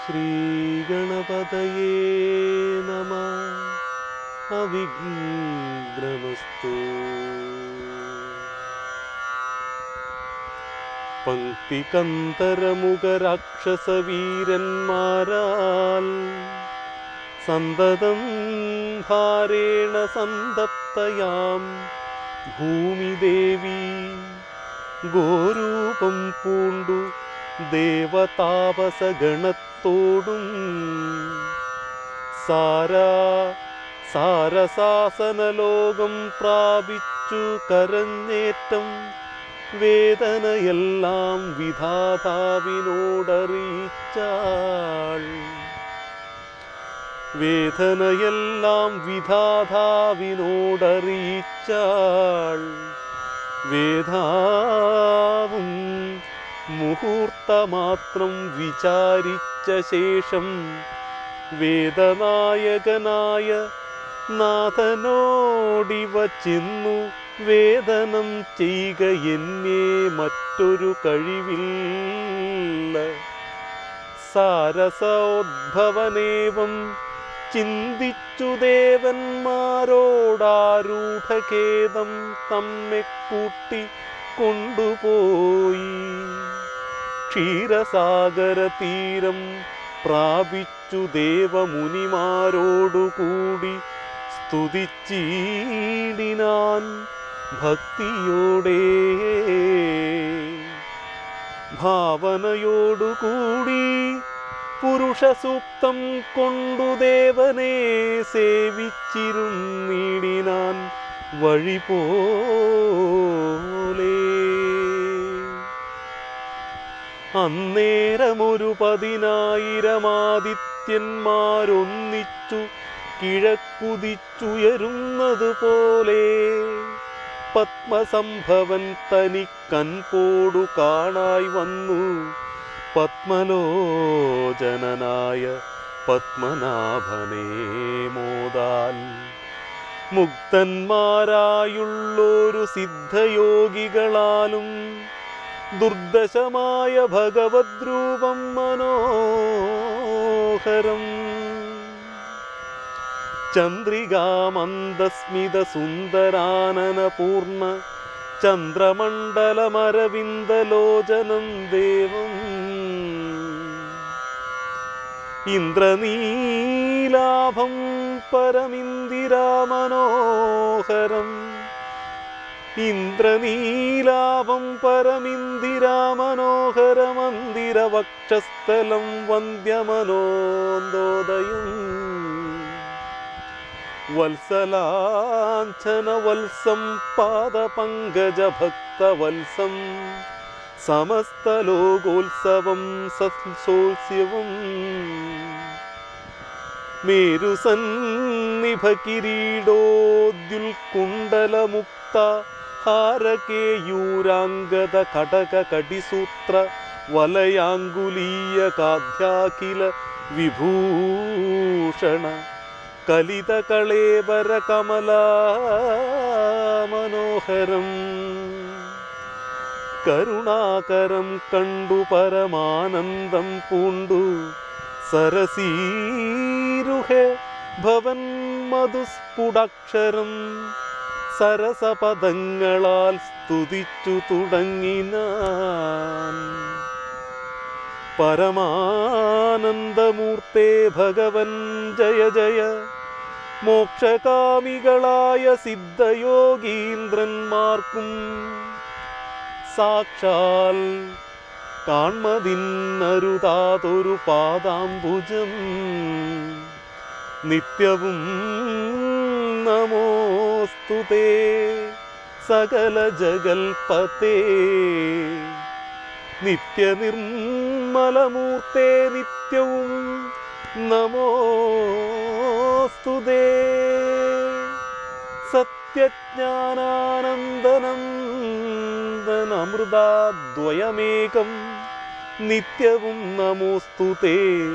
ശ്രീഗണപതയേ നമ അവിഘ്നമസ്തു പങ്ക്തികന്തരമുഖരാക്ഷസവീരന്മാരാൽ സന്തതം ഭാരേണ സന്തപ്തയാം ഭൂമിദേവി ഗോരൂപം പൂണ്ടു ദേവതാപസഗണത്തോടും സാരാ സാരസാസനലോകം പ്രാപിച്ചു കരഞ്ഞേറ്റം വേദനയെല്ലാം വിധാതാവിനോടറിയിച്ചാൾ വേദനയെല്ലാം വിധാതാവിനോടറിയിച്ചാൾ വേദാവും മുഹൂർത്തമാത്രം വിചാരിച്ച ശേഷം വേദനായകനായ നാഥനോടിവ ചെന്നു വേദനം ചെയ്യുക എന്നേ മറ്റൊരു കഴിവില്ല സാരസോദ്ഭവനേവം ചിന്തിച്ചു ദേവന്മാരോടാരൂഢഖേദം തമ്മെ കൂട്ടി കൊണ്ടുപോയി ക്ഷീരസാഗര തീരം പ്രാപിച്ചു ദേവമുനിമാരോടുകൂടി സ്തുതിച്ചീടിനാൻ ഭക്തിയോടെ ഭാവനയോടുകൂടി പുരുഷസൂക്തം കൊണ്ടു ദേവനെ സേവിച്ചിരുന്നിടിനാൻ വഴി പോലെ അന്നേരമൊരു പതിനായിരമാദിത്യന്മാരൊന്നിച്ചു കിഴക്കുതിച്ചുയരുന്നതുപോലെ പത്മസംഭവൻ തനിക്കൻപോടു കാണായി വന്നു പത്മലോചനനായ പത്മനാഭനേ മോദാൽ മുക്തന്മാരായുള്ളൊരു സിദ്ധയോഗികളാലും ദുർദശമായ ഭഗവദ്രൂപം മനോഹരം ചന്ദ്രികാമന്ദസ്മിത സുന്ദരാനന പൂർണ്ണ ചന്ദ്രമണ്ഡലമരവിന്ദലോചനം ദേവം ഇന്ദ്രനീലാഭം പരമിന്ദിരാമനോഹരം ഇന്ദ്രനീലാഭം പരമിന്ദിരാമനോഹരമന്ദിരവക്ഷസ്ഥലം വന്ദ്യമനോന്തോദയം വത്സലാഞ്ചന വത്സം പാദപങ്കജഭക്തവത്സം സമസ്തലോകോത്സവം സത്സോത്സ്യവം മേരുസന്നിഭ കിരീടോദ്യുൽകുണ്ടലമുക്ത ഹാരകേയൂരാംഗത കടക കടിസൂത്ര വലയാങ്കുലീയ കാധ്യാഖില വിഭൂഷണ കലിത കളേബര കമല മനോഹരം കരുണാകരം കണ്ടു പരമാനന്ദം പൂണ്ടു സരസീരുഹ ഭവൻ മധുസ്ഫുടക്ഷരം സരസപദങ്ങളാൽ സ്തുതിച്ചു തുടങ്ങിനാൻ പരമാനന്ദമൂർത്തേ ഭഗവൻ ജയ ജയ മോക്ഷകാമികളായ സിദ്ധയോഗീന്ദ്രന്മാർക്കും സാക്ഷാൽ കാൺമതിന്നരുതാതൊരു പാദാംബുജം നിത്യവും നമോസ്തുതേ സകല ജഗൽപതേ നിത്യനിർമ്മലമൂർത്തേ നിത്യവും നമോസ്തുതേ സത്യജ്ഞാനാനന്ദനമൃതാദ്വയമേകം നിത്യവും നമോസ്തുതേ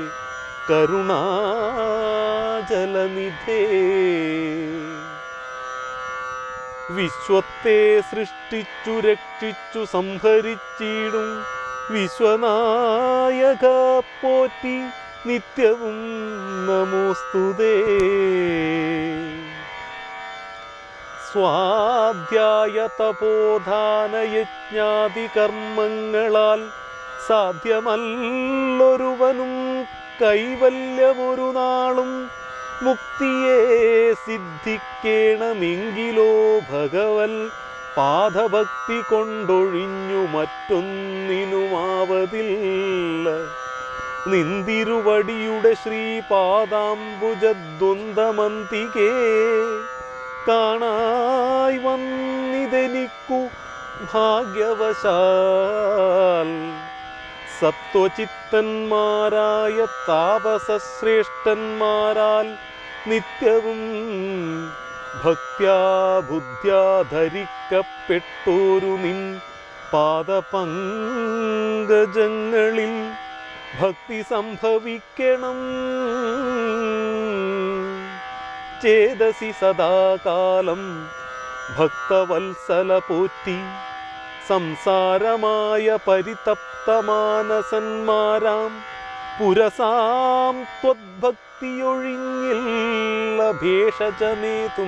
കരുണാജലനിധേ വിശ്വത്തെ സൃഷ്ടിച്ചു രക്ഷിച്ചു സംഹരിച്ചിടും വിശ്വനായക പോറ്റി നിത്യവും നമോസ്തുതേ സ്വാധ്യായ തപോധാന യജ്ഞാതി കർമ്മങ്ങളാൽ സാധ്യമല്ലൊരുവനും കൈവല്യമൊരു നാളും മുക്തിയെ സിദ്ധിക്കേണമെങ്കിലോ ഭഗവൽ പാദഭക്തി കൊണ്ടൊഴിഞ്ഞു മറ്റൊന്നിനുമാവതില്ല നിന്തിരുവടിയുടെ ശ്രീപാദാംബുജദ്വന്ദ്മന്തികേ കാണായി വന്നിതെനിക്കു ഭാഗ്യവശാൽ സത്വചിത്തന്മാരായ താപസശ്രേഷ്ഠന്മാരാൽ നിത്യവും ഭക്ത്യാ ബുദ്ധ്യാ ധരിക്കപ്പെട്ടോരു നിൻ പാദപങ്കജങ്ങളിൽ ഭക്തി സംഭവിക്കണം ചേതസി സദാകാലം ഭക്തവത്സല പോറ്റി സംസാരമായ പരിതപ്തമാനസന്മാരാം പുരസാം ത്വദ്ഭക്തിയൊഴിഞ്ഞില്ല ഭേഷജമേതും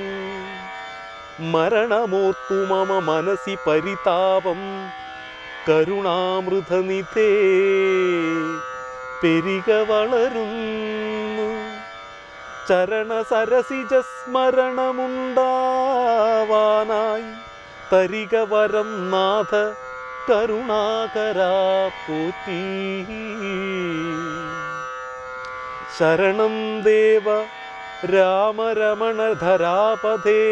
മരണമോർത്തു മമ മനസി പരിതാപം കരുണാമൃതനിധേ പെരിക വളരുന്നു ചരണസരസിജ സ്മരണമുണ്ടാവാനായി തരിക വരം നാഥ കരുണാകരാ പോറ്റി ശരണം ദേവ രാമരമണധരാപഥേ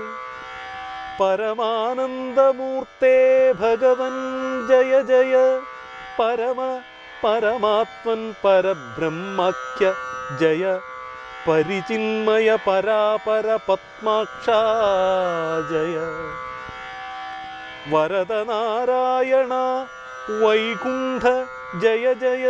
പരമാനന്ദമൂർത്തേ ഭഗവൻ ജയ ജയ പരമ പരമാത്മൻ പരബ്രഹ്മഖ്യ ജയ പരിചിന്മയ പരാപര പത്മാക്ഷ ജയ വരദനാരായണ വൈകുണ്ഠ ജയ ജയ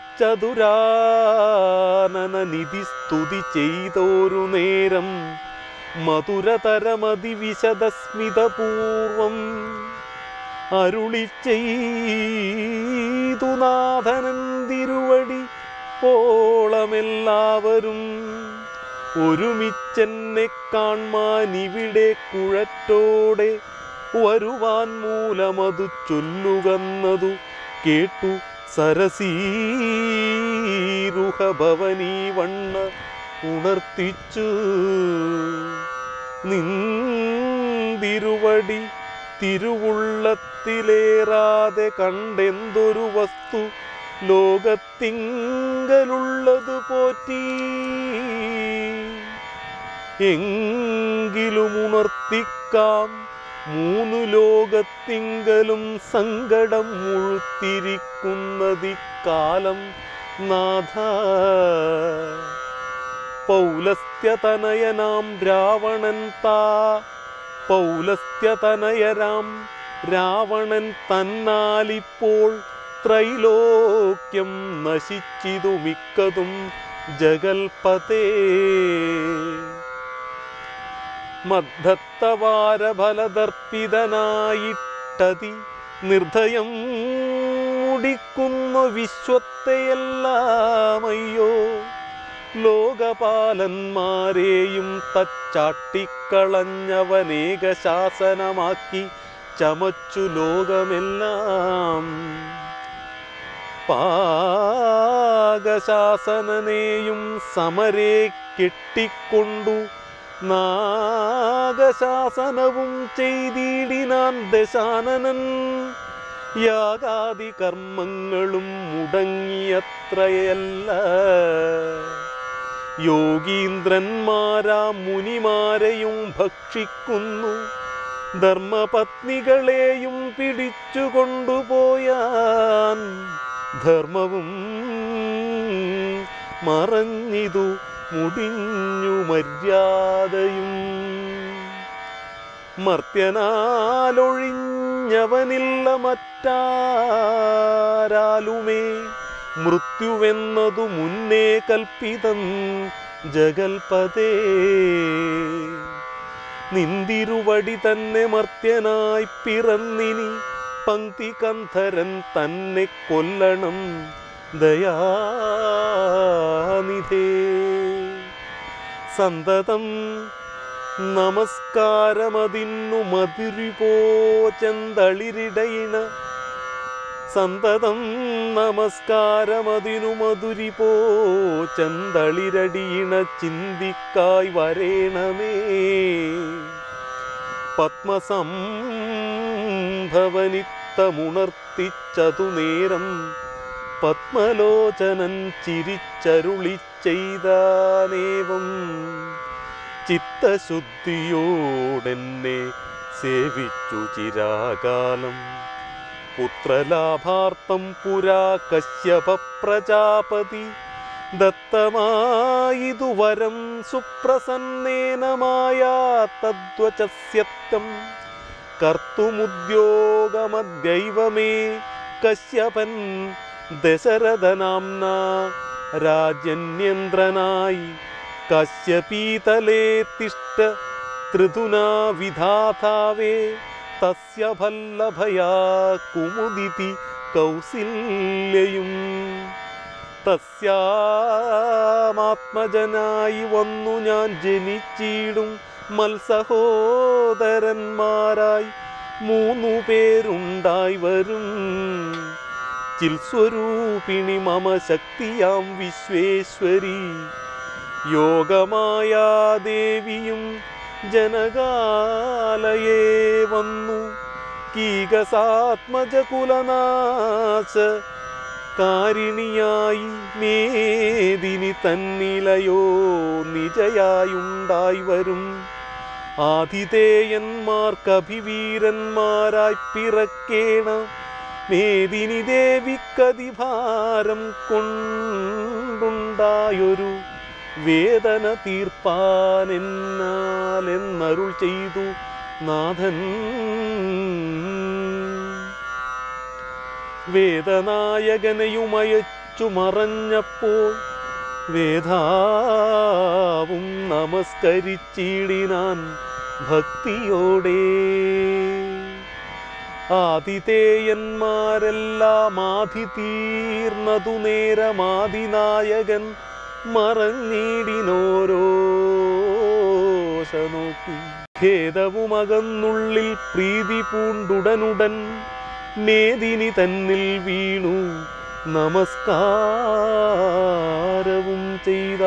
ചതുരാനന നിധി സ്തുതി ചെയ്തോരു നേരം മധുരതരമതി വിശദസ്മിതപൂർവം അരുളി ചെയ്തു നാഥനന്തിരുവടി ഓളമെല്ലാവരും ഒരുമിച്ചെന്നെ കാൺമാൻ ഇവിടെ കുഴറ്റോടെ വരുവാൻ മൂലമതു ചൊല്ലുകന്നതു കേട്ടു സരസീരുഹ ഭവനീ വണ്ണ ഉണർത്തിച്ചു നിന്തിരുവടി തിരുവുള്ളത്തിലേറാതെ കണ്ടെന്തൊരു വസ്തു ലോകത്തിങ്കലുള്ളതു പോറ്റി എങ്കിലും ഉണർത്തിക്കാം മൂന്നു ലോകത്തിങ്കലും സങ്കടം മുഴുത്തിരിക്കുന്നതിക്കാലം നാഥ പൗലസ്ത്യതനയനാം രാവണൻ താ പൗലസ്ത്യതനയരാം രാവണൻ തന്നാലിപ്പോൾ ത്രൈലോക്യം നശിച്ചിതു മിക്കതും ജഗൽപതേ മദ്ധത്തവാരഫലദർപ്പിതനായിട്ടതി നിർദ്ധയം മുടിക്കുന്നു വിശ്വത്തെയെല്ലാമയ്യോ ലോകപാലന്മാരെയും തച്ചാട്ടിക്കളഞ്ഞവനേക ശാസനമാക്കി ചമച്ചു ലോകമെല്ലാം പാകശാസനനെയും സമരെ കെട്ടിക്കൊണ്ടു നാഗശാസനവും ചെയ്തിടിനാൻ ദശാനനൻ യാഗാദി കർമ്മങ്ങളും മുടങ്ങിയത്രയല്ല യോഗീന്ദ്രന്മാരാ മുനിമാരെയും ഭക്ഷിക്കുന്നു ധർമ്മപത്നികളെയും പിടിച്ചു കൊണ്ടുപോയാൻ ധർമ്മവും മറഞ്ഞിതു മുടിഞ്ഞു മര്യാദയും മർത്യനാലൊഴിഞ്ഞവനില്ല മറ്റാരാലുമേ മൃത്യുവെന്നതു മുന്നേ കൽപ്പിതം ജഗൽപതേ നിന്തിരുവടി തന്നെ മർത്യനായി പിറന്നിനി പങ്ക്തി കന്ധരൻ തന്നെ കൊല്ലണം ദയാനിധേ സന്തതം നമസ്കാരമതിന്നു മധുരിപോ ചെന്തളിരിടയിണ സന്തതം നമസ്കാരമതിനു മധുരിപോ ചന്തളിരടിയിണ ചിന്തിക്കായി വരേണമേ പത്മസംഭവനിത്തമുണർത്തിച്ചതു നേരം പത്മലോചനൻ ചിരിച്ചരുളി ചെയ്താനേവം ചിത്തശുദ്ധിയോടെന്നെ സേവിച്ചു ചിരാകാലം പുത്രലാഭാർത്ഥം പുരാ കശ്യപ പ്രജാപതി ദത്തമായിതു വരം സുപ്രസന്നേനമായ തദ്വചസ്യത്വം കർത്തുമുദ്യോഗമദ്യൈവ മേ കശ്യപൻ ദശരഥനാംന രാജന്യന്ത്രനായി കശ്യപീതലേ തിഷ്ട ത്രിതുനാ വിധാതാവേ തസ്യ വല്ലഭയാ കുമുദിതി കൗസില്യയും തസ്യാമാത്മജനായി വന്നു ഞാൻ ജനിച്ചിടും മത്സഹോദരന്മാരായി മൂന്നു പേരുണ്ടായി വരും ചിൽസ്വരൂപിണി മമ ശക്തിയാം വിശ്വേശ്വരി യോഗമായാ ദേവിയും ജനകാലയേ വന്നു കീകസാത്മജ കുലനാശ കാരിണിയായി മേദിനി തന്നിലയോ നിജയായുണ്ടായി വരും ആതിഥേയന്മാർക്കഭിവീരന്മാരായി പിറക്കേണം മേദിനി ദേവിക്കതിഭാരം കൊണ്ടുണ്ടായൊരു വേദന തീർപ്പാനെന്നാൽ എന്നരുൾ ചെയ്തു നാഥൻ വേദനായകനെയുമയച്ചു മറഞ്ഞപ്പോൾ വേദാവും നമസ്കരിച്ചിടിനാൻ ഭക്തിയോടെ ആതിഥേയന്മാരെല്ലാം ആധി തീർന്നതു നേരമാതിനായകൻ മറഞ്ഞിടിനോരോ നോക്കി ഖേദവുമകന്നുള്ളിൽ പ്രീതി പൂണ്ടുടനുടൻ മേദിനി തന്നിൽ വീണു നമസ്കാരവും ചെയ്ത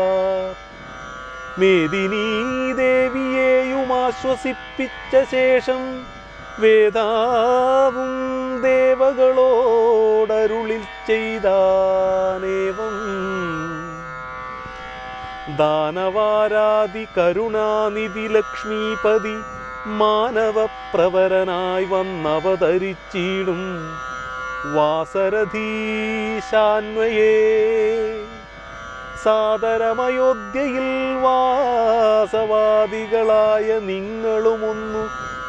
മേദിനി ദേവിയെയും ആശ്വസിപ്പിച്ച ശേഷം വേദാവും ദേവകളോടരുളിൽ ചെയ്താനേവം ദാനവാരാതി കരുണാനിധി ലക്ഷ്മീപതി മാനവപ്രവരനായി വന്നവതരിച്ചിടും വാസരധീശാന്വയേ സാദരമയോധ്യയിൽ വാസവാദികളായ നിങ്ങളുമൊന്നു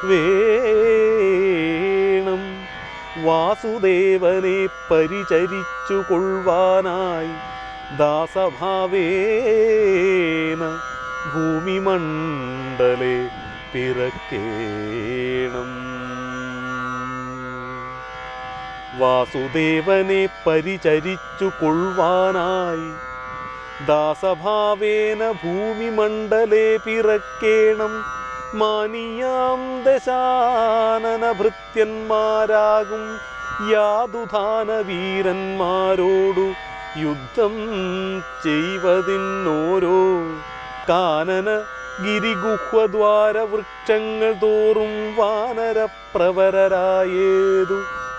വേണം വാസുദേവനെ പരിചരിച്ചു കൊള്ളുവാനായി ദാസഭാവേന ഭൂമിമണ്ഡലെ പിറക്കേണം വാസുദേവനെ പരിചരിച്ചു കൊള്ളുവാനായി ദാസഭാവേന ഭൂമിമണ്ഡലെ പിറക്കേണം മാനിയാം ദശാനന ഭൃത്യന്മാരാകും യാതുധാന വീരന്മാരോടു യുദ്ധം ചെയ്വതിന്നോരോ കാനന ഗിരിഗുഹ്വദ്വാര വൃക്ഷങ്ങൾ തോറും വാനരപ്രവരരായേതു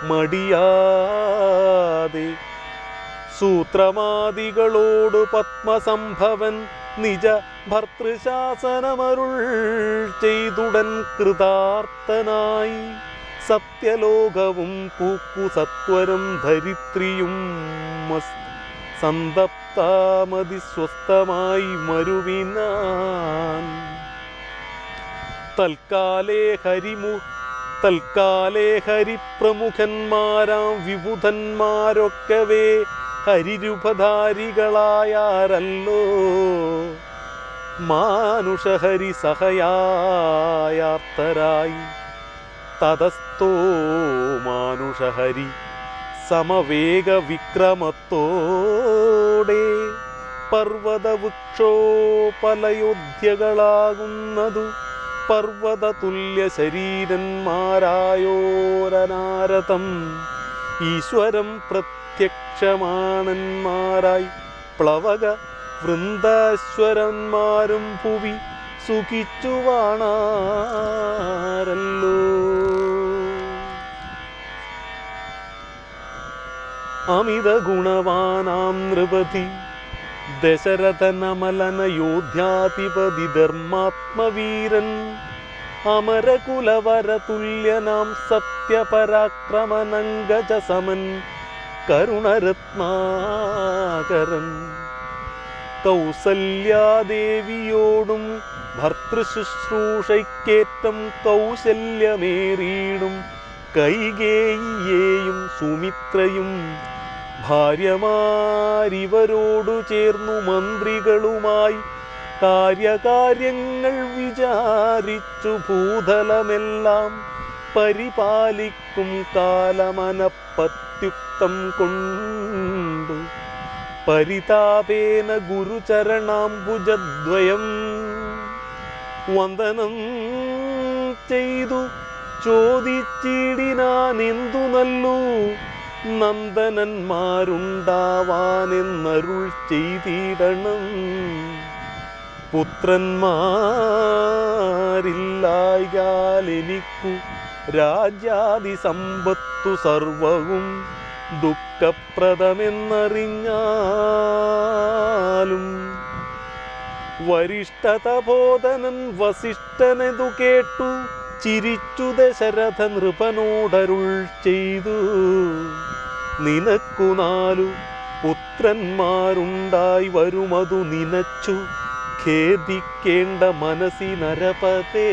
മടിയാതെ സൂത്രമാദികളോട് പത്മസംഭവൻ നിജ ഭർത്തൃശാസനമരുൾ ചെയ്തുടൻ കൃതാർത്ഥനായി സത്യലോകവും പൂക്കു സത്വരം ധരിത്രിയും മസ് സന്തപ്താമതി സ്വസ്ഥമായി മരുവിനാൻ തൽക്കാലേ ഹരിമു തൽക്കാലേ ഹരിപ്രമുഖന്മാരാം വിബുധന്മാരൊക്കവേ ഹരിരൂപധാരികളായാരല്ലോ മാനുഷഹരി സഹയായാർത്തരായി തതസ്തോ മാനുഷഹരി സമവേഗ വിക്രമത്തോടെ പർവ്വതവൃക്ഷോപലയോധ്യകളാകുന്നതു പർവ്വത തുല്യ ശരീരന്മാരായോരനാരതം ഈശ്വരം പ്രത്യക്ഷമാണന്മാരായി പ്ലവക വൃന്ദാശ്വരന്മാരും ഭുവി സുഖിച്ചു വാണാരല്ലോ അമിത ഗുണവാനാം നൃപതി ദശരഥനമലന യോധ്യാധിപതി ധർമാത്മവീരൻ അമരകുലവരതുല്യനാം സത്യപരാക്രമനങ്കജ സമൻ കരുണരത്നാകരൻ കൗസല്യാദേവിയോടും ഭർത്തൃശുശ്രൂഷയ്ക്കേറ്റം കൗശല്യമേറിയിടും കൈകേയിയെയും സുമിത്രയും ഭാര്യമാരിവരോടു ചേർന്നു മന്ത്രികളുമായി കാര്യകാര്യങ്ങൾ വിചാരിച്ചു ഭൂതലമെല്ലാം പരിപാലിക്കും കാലമനപ്പത്യുക്തം കൊണ്ടു പരിതാപേന ഗുരുചരണാംബുജദ്വയം വന്ദനം ചെയ്തു ചോദിച്ചിടിനാനെന്തു നല്ലു നന്ദനന്മാരുണ്ടാവാനെന്നരുൾ ചെയ്തിടണം പുത്രന്മാരില്ലായാൽ എനിക്കു രാജ്യാദി സമ്പത്തു സർവവും ദുഃഖപ്രദമെന്നറിഞ്ഞാലും വരിഷ്ഠതബോധനൻ വസിഷ്ഠനെതു കേട്ടു ചിരിച്ചു ദശരഥ നൃപനോടരുൾ ചെയ്തു നിനക്കു നാലു പുത്രന്മാരുണ്ടായി വരുമതു നിനച്ചു ഖേദിക്കേണ്ട മനസ്സി നരപതേ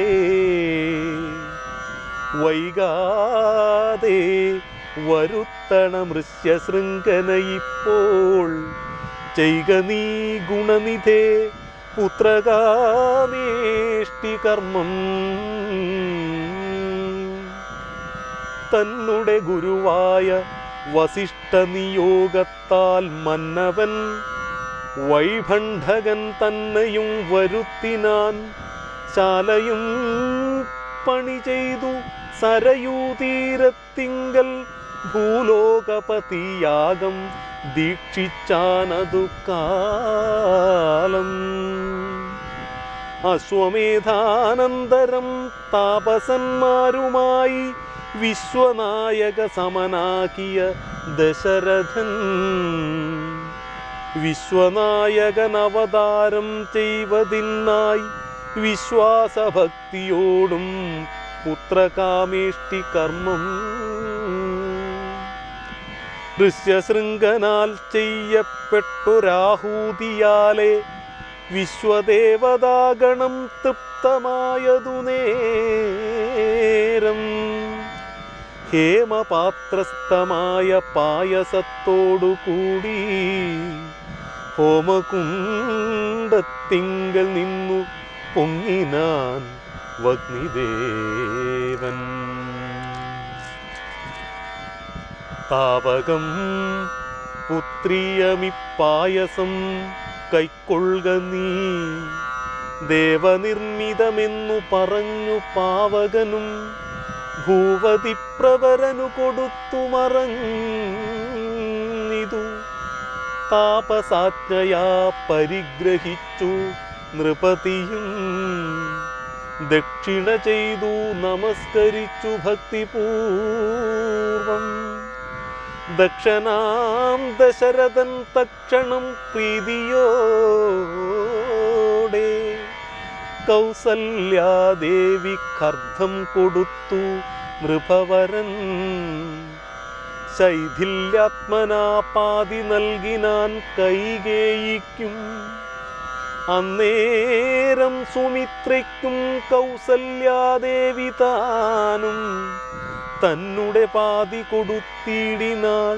വൈകാതെ വരുത്തണ മൃശ്യശൃംഖന ഇപ്പോൾ ചെയ്ക നീ ഗുണനിധേ പുത്രകാമേഷ്ടി കർമ്മം തന്നുടെ ഗുരുവായ വസിഷ്ഠ നിയോഗത്താൽ മന്നവൻ വൈഭണ്ഡകൻ തന്നെയും വരുത്തിനാൻ ശാലയും പണി ചെയ്തു സരയൂതീരത്തിങ്കൽ ഭൂലോകപതിയാകം ദീക്ഷിച്ചാനതു കാലം അശ്വമേധാനന്തരം താപസന്മാരുമായി വിശ്വനായക സമനാക്കിയ ദശരഥൻ വിശ്വനായകൻ അവതാരം ചെയ്വതിനായി വിശ്വാസഭക്തിയോടും പുത്രകാമേഷ്ടി കർമ്മം ഋഷ്യശൃംഖനാൽ ചെയ്യപ്പെട്ടൊരാഹൂതിയാലെ വിശ്വദേവതാഗണം തൃപ്തമായതു നേരം ഹേമപാത്രസ്ഥമായ പായസത്തോടു കൂടി ഹോമകുണ്ടത്തിങ്കൽ നിന്നു പൊങ്ങിനാൻ വഗ്നിദേവൻ താപകം പുത്രിയമിപ്പായസം കൈക്കൊള്ളുക നീ ദേവനിർമ്മിതമെന്നു പറഞ്ഞു പാവകനും ഭൂവതി പ്രവരനു കൊടുത്തു മറഞ്ഞിതു താപസാജ്ഞയാ പരിഗ്രഹിച്ചു നൃപതിയും ദക്ഷിണ ചെയ്തു നമസ്കരിച്ചു ഭക്തിപൂർവം ദക്ഷനാം ദശരഥൻ തക്ഷണം പ്രീതിയോടെ കൗസല്യാദേവിക്കർദ്ധം കൊടുത്തു നൃപവരൻ ശൈഥില്യാത്മനാ പാതി നൽകിനാൻ കൈകേയിക്കും അന്നേരം സുമിത്രയ്ക്കും കൗസല്യാദേവി താനും തന്നുടെ പാതി കൊടുത്തിടിനാൾ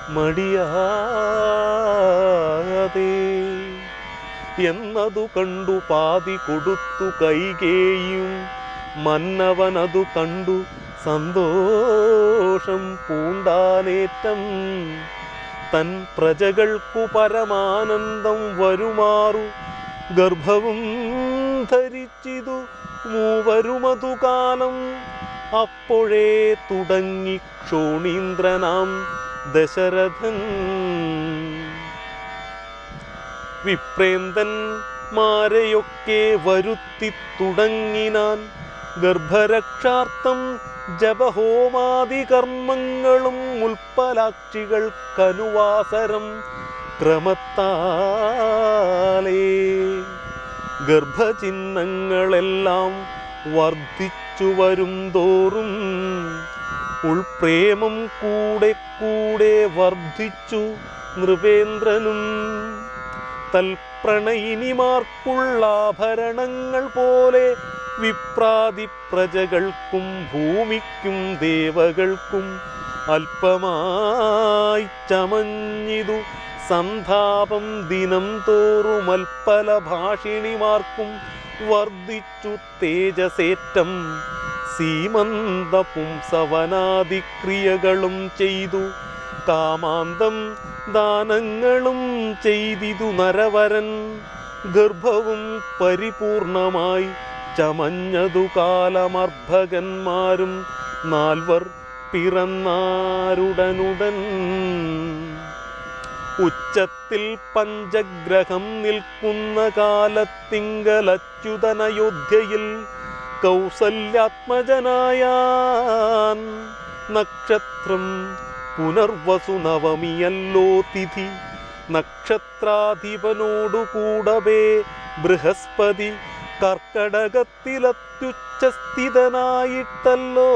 മടിയാതെ എന്നതു കണ്ടു പാതി കൊടുത്തു കൈകേയും മന്നവനതു കണ്ടു സന്തോഷം പൂണ്ടാനേറ്റം തൻ പ്രജകൾക്കു പരമാനന്ദം വരുമാറു ഗർഭവും ധരിച്ചിതു മൂവരുമതു കാലം അപ്പോഴേ തുടങ്ങി ക്ഷോണീന്ദ്രനാം ദശരഥൻ വിപ്രേന്തൻ മാരെയൊക്കെ വരുത്തി തുടങ്ങിനാൻ ഗർഭരക്ഷാർത്ഥം ജപഹോമാദി കർമ്മങ്ങളും ഉൽപ്പലാക്ഷികൾക്കനുവാസരം ക്രമത്താലേ ഗർഭചിഹ്നങ്ങളെല്ലാം വർദ്ധിച്ചു വരും തോറും ഉൾപ്രേമം കൂടെ കൂടെ വർദ്ധിച്ചു നൃപേന്ദ്രനും തൽപ്രണയിനിമാർക്കുള്ള ആഭരണങ്ങൾ പോലെ വിപ്രാതി പ്രജകൾക്കും ഭൂമിക്കും ദേവകൾക്കും അല്പമായി ചമഞ്ഞിതു സന്താപം ദിനം തോറും അൽപ്പല ഭാഷിണിമാർക്കും വർദ്ധിച്ചു തേജസേറ്റം സീമന്ത പുംസവനാദിക്രിയകളും ചെയ്തു കാമാന്തം ദാനങ്ങളും ചെയ്തിതു നരവരൻ ഗർഭവും പരിപൂർണമായി ചമഞ്ഞതു കാലമർഭകന്മാരും നാൽവർ പിറന്നാരുടനുടൻ ഉച്ചത്തിൽ പഞ്ചഗ്രഹം നിൽക്കുന്ന കാലത്തിങ്കലച്യുതനയോധ്യയിൽ കൗസല്യാത്മജനായാൻ നക്ഷത്രം പുനർവസു നവമിയല്ലോ തിഥി നക്ഷത്രാധിപനോടു കൂടവേ ബൃഹസ്പതി കർക്കടകത്തിലത്യുച്ചസ്ഥിതനായിട്ടല്ലോ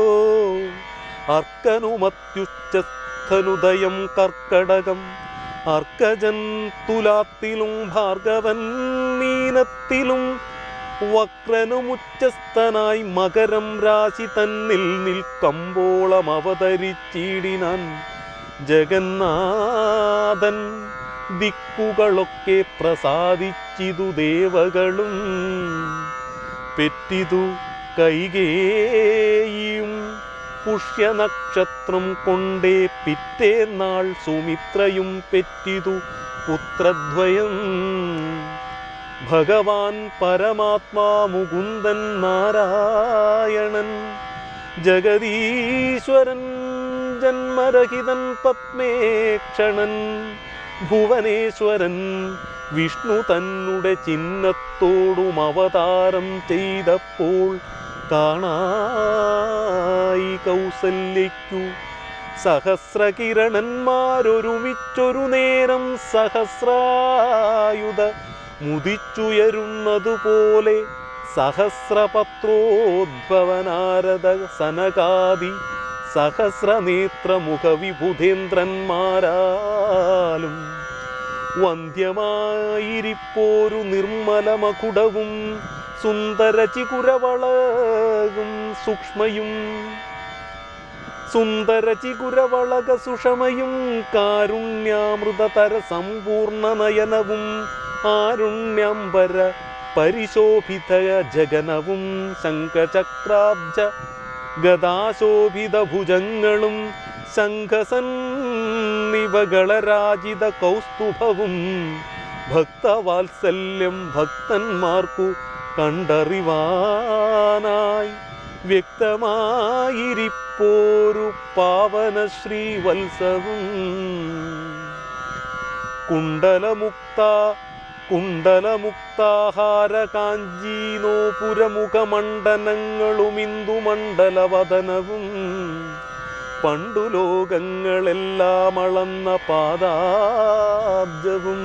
അർക്കനുമത്യുച്ചസ്ഥനുദയം കർക്കടകം അർക്കജൻ തുലാത്തിലും ഭാർഗവൻ മീനത്തിലും വക്രനുമുച്ചസ്ഥനായി മകരം രാശി തന്നിൽ നിൽക്കമ്പോളം അവതരിച്ചിടിനാൻ ജഗന്നാഥൻ ദിക്കുകളൊക്കെ പ്രസാദിച്ചിതു ദേവകളും പെറ്റിതു കൈകേയും പുഷ്യനക്ഷത്രം കൊണ്ടേ പിറ്റേന്നാൾ സുമിത്രയും പെറ്റിതു പുത്രദ്വയം ഭഗവാൻ പരമാത്മാ മുകുന്ദൻ നാരായണൻ ജഗദീശ്വരൻ ജന്മരഹിതൻ പത്മേക്ഷണൻ ഭുവനേശ്വരൻ വിഷ്ണു തന്നെ ചിഹ്നത്തോടും അവതാരം ചെയ്തപ്പോൾ കാണായി കൗസല്യയ്ക്കു സഹസ്രകിരണന്മാരൊരുമിച്ചൊരു നേരം സഹസ്രായുധ മുദിച്ചുയരുന്നതുപോലെ സഹസ്രപത്രോദ്ഭവനാരദ സനകാദി സഹസ്രനേത്രമുഖവിബുധേന്ദ്രന്മാരാലും വന്ധ്യമായിരിപ്പോരു നിർമ്മലമകുടവും സുന്ദരചികുരവളകും സൂക്ഷ്മയും സുന്ദരചികുരവളക സുഷമയും കാരുണ്യാമൃതതര സമ്പൂർണ്ണ നയനവും ആരുണ്യംബര പരിശോഭിത ജഗനവും ശംഖചക്രാബ്ജ ഗദാശോഭിത ഭുജങ്ങളും ശംഖസന്നിവകളരാജിത കൗസ്തുഭവും ഭക്തവാത്സല്യം ഭക്തന്മാർക്കു കണ്ടറിവാനായി വ്യക്തമായിരിപ്പോരു പാവന ശ്രീവത്സവും കുണ്ടലമുക്ത കുണ്ടലമുക്താഹാര കാഞ്ചീനോപുരമുഖമണ്ഡനങ്ങളും ഇന്ദുമണ്ഡലവദനവും പണ്ടു ലോകങ്ങളെല്ലാം അളന്ന പാദാബ്ജവും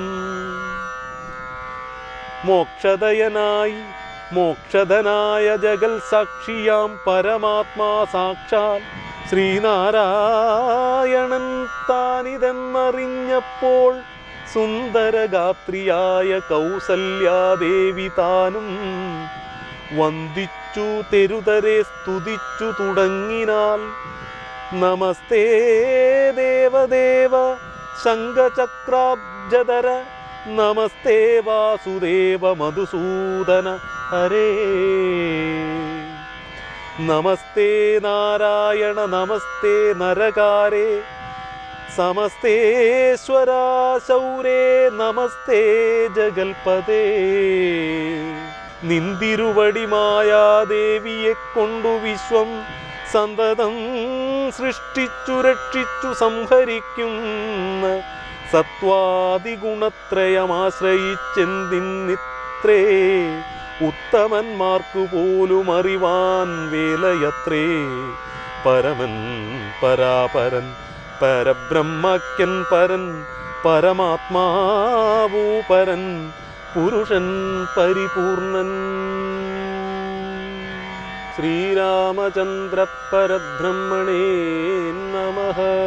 മോക്ഷദയനായി മോക്ഷധനായ ജഗൽ സാക്ഷിയാം പരമാത്മാ സാക്ഷാൽ ശ്രീനാരായണൻ താനിതെന്നറിഞ്ഞപ്പോൾ സുന്ദരഗാത്രിയായ കൗസല്യാദേവി താനും വന്ദിച്ചു തെരുതരെ സ്തുതിച്ചു തുടങ്ങിനാൽ നമസ്തേ ദേവദേവ ശംഖചക്രാബ്ജധര നമസ്തേ വാസുദേവ മധുസൂദന ഹരേ നമസ്തേ നാരായണ നമസ്തേ നരകാരേ സമസ്തേശ്വരാ ശൗരേ നമസ്തേ ജഗൽപദേ നിന്തിരുവടിമായാദേവിയെ കൊണ്ടു വിശ്വം സന്തതം സൃഷ്ടിച്ചു രക്ഷിച്ചു സംഹരിക്കുന്ന സത്വാദിഗുണത്രയമാശ്രയിച്ചെന്തിന്നിത്രേ ഉത്തമന്മാർക്കു പോലും അറിവാൻ വേലയത്രേ പരമൻ പരാപരൻ പരബ്രഹ്മക്യൻ പരൻ പരമാത്മാവൂ പരൻ പുരുഷൻ പരിപൂർണൻ ശ്രീരാമചന്ദ്ര പരബ്രഹ്മണേ നമ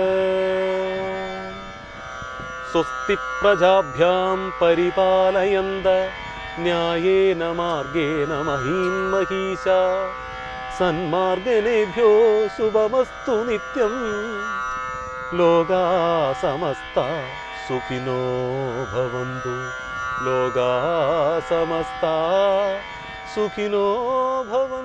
സ്വസ്തി പ്രജാഭ്യാം പരിപാലയന്ത ന്യായേന മാർഗേണ മഹീൻ മഹീശ സന്മാർഗനേഭ്യോ ശുഭമസ്തു നിത്യം ലോകാ സമസ്ത സുഖിനോ ഭവന്തു ലോകാ സമസ്ത സുഖിനോ ഭവന്തു